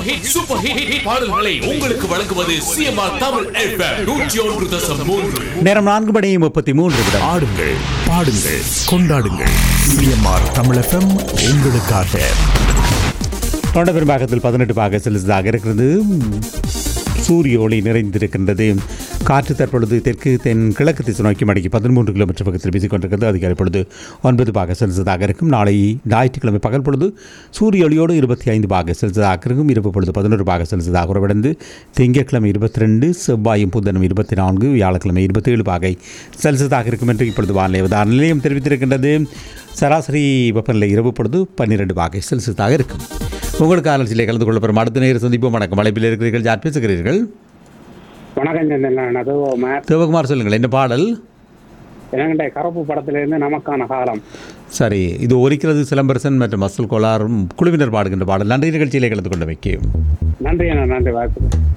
hit super hit hit பாடல்களை உங்களுக்கு வழங்குவது சிஎம்ஆர் தமிழ் எஃப்எம் நூற்றி ஒன்று தசம் மூன்று நேரம் நான்கு மணி முப்பத்தி மூன்று நிமிடம் ஆடுங்கள் பாடுங்கள் கொண்டாடுங்கள் சிஎம்ஆர் தமிழ் எஃப்எம் உங்களுக்காக தொண்ட பெரும்பாக்கத்தில் பதினெட்டு பாக செலுத்ததாக இருக்கிறது சூரிய ஒளி நிறைந்திருக்கின்றது காற்று தற்பொழுது தெற்கு தென் கிழக்கு திசை நோக்கி மணிக்கு பதிமூன்று கிலோமீட்டர் பக்கத்தில் வீசிக் கொண்டிருக்கிறது அதிகாலை பொழுது ஒன்பது பாக செலுத்ததாக இருக்கும் நாளை ஞாயிற்றுக்கிழமை பகல் பொழுது சூரிய ஒளியோடு இருபத்தி ஐந்து பாக செலுத்ததாக இருக்கும் இரவு பொழுது பதினொரு பாக செலுத்ததாக குறைவடைந்து திங்கட்கிழமை இருபத்தி ரெண்டு செவ்வாயும் புதனும் இருபத்தி நான்கு வியாழக்கிழமை இருபத்தேழு பாகை செல்சியஸாக இருக்கும் என்று இப்பொழுது வானிலை அவதார நிலையம் தெரிவித்திருக்கின்றது சராசரி வெப்பநிலை இரவு பொழுது பன்னிரெண்டு பாகை செல்சியஸாக இருக்கும் உங்களுக்கு ஆலோசனை கலந்து கொள்ள பெறும் அடுத்த நேரம் சந்திப்போம் வணக்கம் அழைப்பில் இருக்கிறீர்கள் யார் பேசுகிறீர்கள் வணக்கம் சந்திரன் அது மேத் சிவகுமார் சொல்லுங்கள் என்ன பாடல் இலங்கை கருப்பு படத்திலிருந்து நமக்கான காலம் சரி இது ஒலிக்கிறது சிலம்பரசன் மற்றும் மசல் கோலாரும் குழுவினர் பாடுகின்ற பாடல் நன்றி நிகழ்ச்சியிலே கலந்து கொண்டமைக்கு நன்றி அண்ணா நன்றி வாழ்த்து